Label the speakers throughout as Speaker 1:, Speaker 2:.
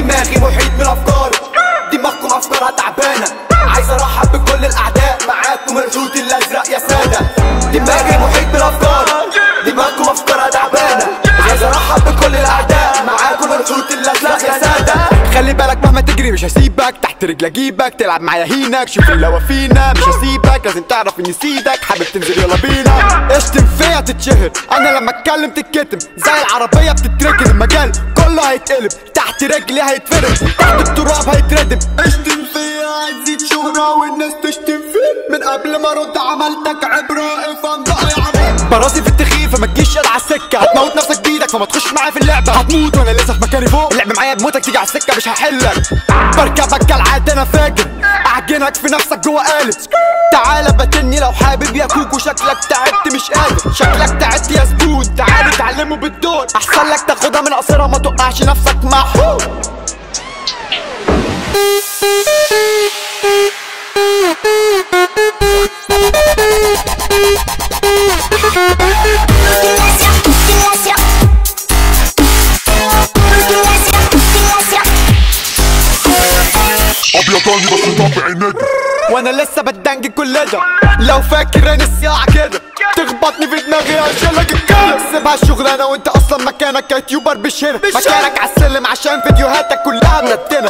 Speaker 1: دماغي محيط من افكار دماغكم افكارها تعبانه عايز ارحب بكل الاعداء معاكم الحوت الازرق يا ساده دماغي محيط من افكار دماغكم افكارها تعبانه عايز ارحب بكل الاعداء معاكم الحوت الازرق يا ساده
Speaker 2: خلي بالك مهما تجري مش هسيبك تحت رجل اجيبك تلعب معايا هينك شوف اللي فينا مش هسيبك لازم تعرف اني سيدك حابب تنزل يلا بينا اشتم فيا تتشهر انا لما اتكلم تتكتم زي العربيه بتتركن المجال كله هيتقلب تحت رجلي هيتفرد تحت التراب هيتردم اشتم فيا هتزيد شهرة والناس تشتم فيا من قبل ما ارد عملتك عبرة افهم بقى يا عمي براسي في التخيل فما تجيش على السكة هتموت نفسك بايدك فما تخش معايا في اللعبة هتموت وانا لسه في مكاني فوق اللعب معايا بموتك تيجي على السكة مش هحلك بركبك كالعادة انا فاجر اعجنك في نفسك جوه قالب تعالى باتني لو حابب يا كوكو شكلك تعبت مش قادر شكلك تعبت يا زبون تعالى اتعلمه بالدور احسن لك تاخدها من قصيرها ما توقعش نفسك محو
Speaker 3: ابيضاني بس طبعي نجم
Speaker 2: وانا لسه بدنج كل ده لو فاكر ان الساعة كده تخبطني في دماغي اشيلك الكلب سيبها الشغلانة وانت اصلا مكانك كيوتيوبر مش هنا مكانك عالسلم عشان فيديوهاتك كلها منتنة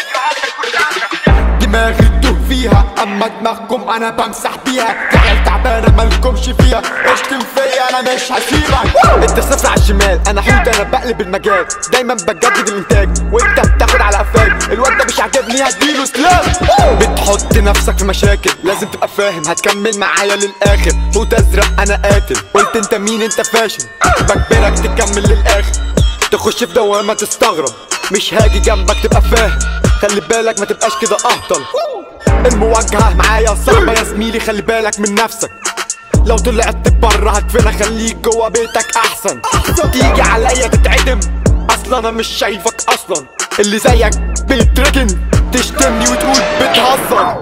Speaker 2: دماغي تدوه فيها اما دماغكم انا بمسح بيها عيال تعبانه مالكمش فيها اشتم فيا انا مش هسيبك انت صفر على الشمال انا حوت انا بقلب المجال دايما بجدد الانتاج وانت بتاخد على قفاك الواد ده مش عاجبني هديله سلام بتحط نفسك في مشاكل لازم تبقى فاهم هتكمل معايا للاخر حوت ازرق انا قاتل قلت انت مين انت فاشل بجبرك تكمل للاخر تخش في دوامة تستغرب مش هاجي جنبك تبقى فاهم خلي بالك ما تبقاش كده اهطل المواجهة معايا صعبة يا زميلي خلي بالك من نفسك لو طلعت بره هدفنك خليك جوا بيتك احسن تيجي عليا تتعدم اصلا انا مش شايفك اصلا اللي زيك بيتركن تشتمني وتقول بتهزر